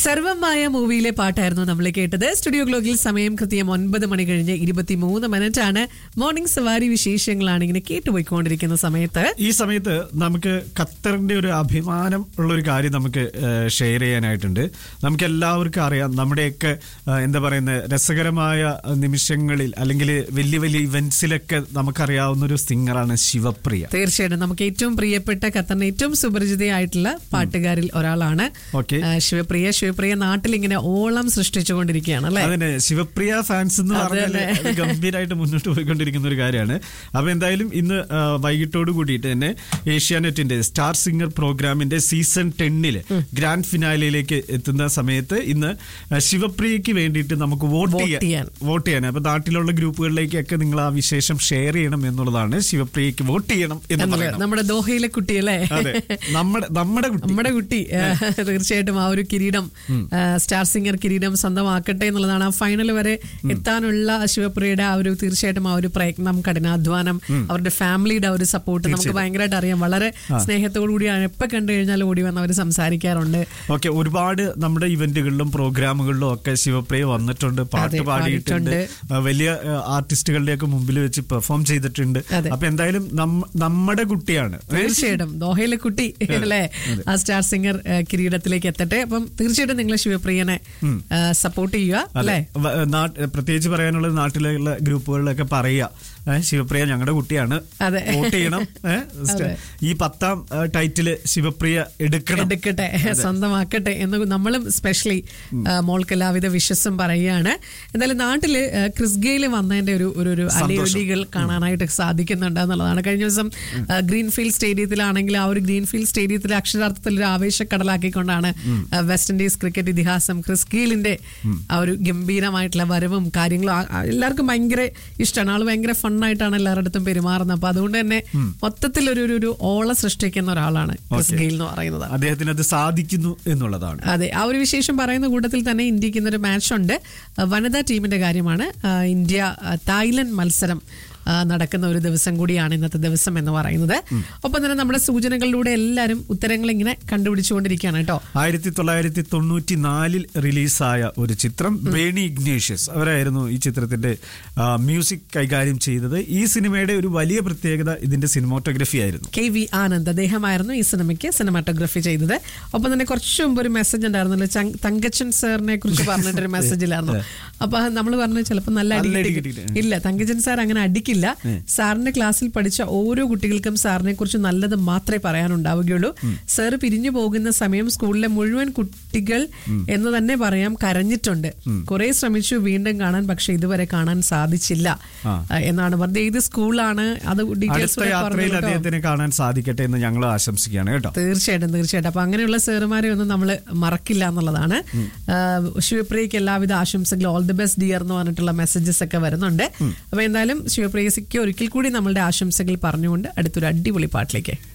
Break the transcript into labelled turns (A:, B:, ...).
A: സർവമായ മൂവിയിലെ പാട്ടായിരുന്നു നമ്മൾ കേട്ടത് സ്റ്റുഡിയോ ഗ്ലോക്കിൽ സമയം കൃത്യം ഒൻപത് മണി കഴിഞ്ഞ് ഇരുപത്തിമൂന്ന് മിനിറ്റ് ആണ് മോർണിംഗ് സവാരി വിശേഷങ്ങളാണ് ഇങ്ങനെ കേട്ടുപോയിക്കൊണ്ടിരിക്കുന്ന സമയത്ത്
B: ഈ സമയത്ത് നമുക്ക് ഖത്തറിന്റെ ഒരു അഭിമാനം ഉള്ള ഒരു കാര്യം നമുക്ക് ഷെയർ ചെയ്യാനായിട്ടുണ്ട് നമുക്ക് എല്ലാവർക്കും അറിയാം നമ്മുടെയൊക്കെ ഏഹ്, എന്താ പറയുന്ന രസകരമായ നിമിഷങ്ങളിൽ അല്ലെങ്കിൽ വലിയ വലിയ ഇവന്റ്സിലൊക്കെ നമുക്കറിയാവുന്ന ഒരു സിംഗറാണ് ശിവപ്രിയ
A: തീർച്ചയായിട്ടും നമുക്ക് ഏറ്റവും പ്രിയപ്പെട്ട ഖത്തറിന് ഏറ്റവും സുപരിചിതയായിട്ടുള്ള പാട്ടുകാരിൽ ഒരാളാണ്
B: ഓക്കെ
A: ആ, ശിവപ്രിയ ശിവപ്രിയ നാട്ടിൽ ഇങ്ങനെ ഓളം സൃഷ്ടിച്ചുകൊണ്ടിരിക്കുകയാണ് അല്ലെ
B: അതിന് ശിവപ്രിയ ഫാൻസ് എന്ന്
A: അത്
B: പറഞ്ഞാൽ
A: തന്നെ.
B: അത് ഗംഭീരമായിട്ട് മുന്നോട്ട് പോയിക്കൊണ്ടിരിക്കുന്ന ഒരു കാര്യമാണ് അപ്പൊ എന്തായാലും ഇന്ന് ആ, വൈകിട്ടോട് കൂടിയിട്ട് തന്നെ ഏഷ്യാനെറ്റിന്റെ സ്റ്റാർ സിംഗർ പ്രോഗ്രാമിന്റെ സീസൺ ടെന്നില് ഗ്രാൻഡ് ഫിനാലയിലേക്ക് എത്തുന്ന സമയത്ത് ഇന്ന് ആ, ശിവപ്രിയയ്ക്ക് വേണ്ടിയിട്ട് നമുക്ക് വോട്ട്
A: വോട്ട് ചെയ്യാൻ.
B: ചെയ്യാൻ വോട്ട് ചെയ്യാൻ അപ്പൊ നാട്ടിലുള്ള ഗ്രൂപ്പുകളിലേക്കൊക്കെ നിങ്ങൾ ആ വിശേഷം ഷെയർ ചെയ്യണം എന്നുള്ളതാണ് ശിവപ്രിയയ്ക്ക് വോട്ട് ചെയ്യണം എന്ന്
A: എന്നുള്ളത്
B: പറയണം
A: നമ്മുടെ ദോഹയിലെ കുട്ടി അല്ലേ
B: അതെ നമ്മുടെ നമ്മുടെ കുട്ടി
A: നമ്മുടെ കുട്ടി ആ, തീർച്ചയായിട്ടും ആ ഒരു കിരീടം ആ, സ്റ്റാർ സിംഗർ കിരീടം സ്വന്തമാക്കട്ടെ എന്നുള്ളതാണ് ആ ഫൈനൽ വരെ എത്താനുള്ള ശിവപ്രിയയുടെ ആ ഒരു തീർച്ചയായിട്ടും ആ ഒരു പ്രയത്നം കഠിനാധ്വാനം അവരുടെ ഫാമിലിയുടെ ആ ഒരു സപ്പോർട്ട് നമുക്ക് ഭയങ്കരമായിട്ട് അറിയാം വളരെ സ്നേഹത്തോടു കൂടിയാണ് എപ്പോ കണ്ടു കഴിഞ്ഞാൽ ഓടി വന്ന് അവർ സംസാരിക്കാറുണ്ട്
B: ഓക്കെ ഒരുപാട് നമ്മുടെ ഇവന്റുകളിലും പ്രോഗ്രാമുകളിലും ഒക്കെ ശിവപ്രിയ വന്നിട്ടുണ്ട് പാട്ട്
A: അതെ,
B: പാടിയിട്ടുണ്ട്
A: പാടിയിട്ടുണ്ട്.
B: ആ, വലിയ ആർട്ടിസ്റ്റുകളുടെയൊക്കെ മുമ്പിൽ വെച്ച് പെർഫോം ചെയ്തിട്ടുണ്ട്
A: അതെ.
B: അപ്പൊ എന്തായാലും നമ്മ- നമ്മുടെ കുട്ടിയാണ്
A: തീർച്ചയായിട്ടും ദോഹയിലെ കുട്ടി അല്ലേ ആ സ്റ്റാർ സിംഗർ ആ, കിരീടത്തിലേക്ക് എത്തട്ടെ അപ്പം തീർച്ചയായിട്ടും നിങ്ങൾ ശിവപ്രിയനെ സപ്പോർട്ട് ചെയ്യുക അല്ലേ
B: വ- നാട്ട് പ്രത്യേകിച്ച് പറയാനുള്ളത് നാട്ടിലുള്ള ഗ്രൂപ്പുകളിലൊക്കെ പറയുക ഏ, ശിവപ്രിയ ഞങ്ങളുടെ കുട്ടിയാണ്
A: അതെ.
B: വോട്ട് ചെയ്യണം ഏ, സ്റ്റ- ഈ പത്താം ആ, ടൈറ്റില് ശിവപ്രിയ എടുക്കണം
A: എടുക്കട്ടെ സ്വന്തമാക്കട്ടെ എന്ന് നമ്മളും സ്പെഷ്യലി മോൾക്ക് എല്ലാവിധ വിശ്വസം പറയുകയാണ് എന്തായാലും നാട്ടില് ആ, ക്രിസ് ഗെയിൽ വന്നതിന്റെ ഒരു ഒരു ഒരു അലയൊലികൾ കാണാനായിട്ട് സാധിക്കുന്നുണ്ട് എന്നുള്ളതാണ് കഴിഞ്ഞ ദിവസം ആ, ഗ്രീൻഫീൽഡ് സ്റ്റേഡിയത്തിലാണെങ്കിൽ ആ ഒരു ഗ്രീൻഫീൽഡ് സ്റ്റേഡിയത്തിൽ അക്ഷരാർത്ഥത്തിൽ ഒരു ആവേശക്കടലാക്കിക്കൊണ്ടാണ് ആ, വെസ്റ്റ് ഇൻഡീസ് ക്രിക്കറ്റ് ഇതിഹാസം ക്രിസ് ഗെയിലിന്റെ ആ ഒരു ഗംഭീരമായിട്ടുള്ള വരവും കാര്യങ്ങളും ആ- ആ എല്ലാവർക്കും ഭയങ്കര ഇഷ്ടമാണ് ആള് ഭയങ്കര ഫണ്ണായിട്ടാണ് എല്ലാവരുടെ അടുത്തും പെരുമാറുന്നത് അപ്പൊ അതുകൊണ്ട് തന്നെ മൊത്തത്തിൽ ഒരു ഒരു- ഒരു ഓള സൃഷ്ടിക്കുന്ന ഒരാളാണ് ക്രിസ്
B: Okay.
A: ഗെയിൽ എന്ന് പറയുന്നത്
B: അദ്ദേഹത്തിന് അത് സാധിക്കുന്നു എന്നുള്ളതാണ്
A: അതെ ആ ഒരു വിശേഷം പറയുന്ന കൂട്ടത്തിൽ തന്നെ ഇന്ത്യക്ക് ഇന്നൊരു മാച്ച് ഉണ്ട് അഹ് വനിതാ ടീമിന്റെ കാര്യമാണ് അഹ് ഇന്ത്യ അഹ് തായ്ലൻഡ് മത്സരം അഹ് നടക്കുന്ന ഒരു ദിവസം കൂടിയാണ് ഇന്നത്തെ ദിവസം എന്ന് പറയുന്നത് ഒപ്പം തന്നെ നമ്മുടെ സൂചനകളിലൂടെ എല്ലാവരും ഉത്തരങ്ങൾ ഇങ്ങനെ കണ്ടുപിടിച്ചുകൊണ്ടിരിക്കുകയാണ് കേട്ടോ
B: ആയിരത്തി തൊള്ളായിരത്തി തൊണ്ണൂറ്റി നാലിൽ റിലീസായ ഒരു ചിത്രം ബേണി ഇഗ്നേഷ്യസ് അവരായിരുന്നു ഈ ചിത്രത്തിന്റെ ആ, മ്യൂസിക് കൈകാര്യം ചെയ്തത് ഈ സിനിമയുടെ ഒരു വലിയ പ്രത്യേകത ഇതിന്റെ സിനിമോട്ടോഗ്രഫി ആയിരുന്നു
A: കെ വി ആനന്ദ് അദ്ദേഹമായിരുന്നു ഈ സിനിമയ്ക്ക് സിനിമാറ്റോഗ്രഫി ചെയ്തത് ഒപ്പം തന്നെ കുറച്ചു മുമ്പ് ഒരു മെസ്സേജ് ഉണ്ടായിരുന്നല്ലോ ചങ്- തങ്കച്ചൻ സാറിനെ കുറിച്ച് പറഞ്ഞിട്ടൊരു മെസ്സേജിലായിരുന്നു അപ്പൊ നമ്മൾ പറഞ്ഞു ചിലപ്പോൾ നല്ല അടി
B: നല്ല അടി
A: കിട്ടി.
B: കിട്ടിയിട്ട്.
A: ഇല്ല തങ്കച്ചൻ സാർ അങ്ങനെ അടിക്കില്ല സാറിന്റെ ക്ലാസ്സിൽ പഠിച്ച ഓരോ കുട്ടികൾക്കും സാറിനെ കുറിച്ച് നല്ലത് മാത്രമേ പറയാനുണ്ടാവുകയുള്ളൂ സാർ പിരിഞ്ഞു പോകുന്ന സമയം സ്കൂളിലെ മുഴുവൻ കുട്ടികൾ എന്ന് തന്നെ പറയാം കരഞ്ഞിട്ടുണ്ട് കുറെ ശ്രമിച്ചു വീണ്ടും കാണാൻ പക്ഷെ ഇതുവരെ കാണാൻ സാധിച്ചില്ല
B: ആ.
A: ആ, എന്നാണ് പറഞ്ഞത് ഏത് സ്കൂളാണ് അത് ഡീറ്റെയിൽസ്
B: അടുത്ത യാത്രയിൽ അദ്ദേഹത്തിന് കാണാൻ സാധിക്കട്ടെ എന്ന് ഞങ്ങൾ ആശംസിക്കുകയാണ് കേട്ടോ
A: തീർച്ചയായിട്ടും തീർച്ചയായിട്ടും അപ്പൊ അങ്ങനെയുള്ള സാറുമാരെ ഒന്നും നമ്മൾ മറക്കില്ല എന്നുള്ളതാണ് ആഹ് ശിവപ്രിയയ്ക്ക് എല്ലാവിധ ആശംസകളും ഓൾ ദി ബെസ്റ്റ് ഡിയർ എന്ന് പറഞ്ഞിട്ടുള്ള മെസ്സേജസ് ഒക്കെ വരുന്നുണ്ട് അപ്പൊ എന്തായാലും ശിവപ്രിയയ്ക്ക് ഒരിക്കൽ കൂടി നമ്മളുടെ ആശംസകൾ പറഞ്ഞുകൊണ്ട് അടുത്തൊരു അടിപൊളി പാട്ടിലേക്ക്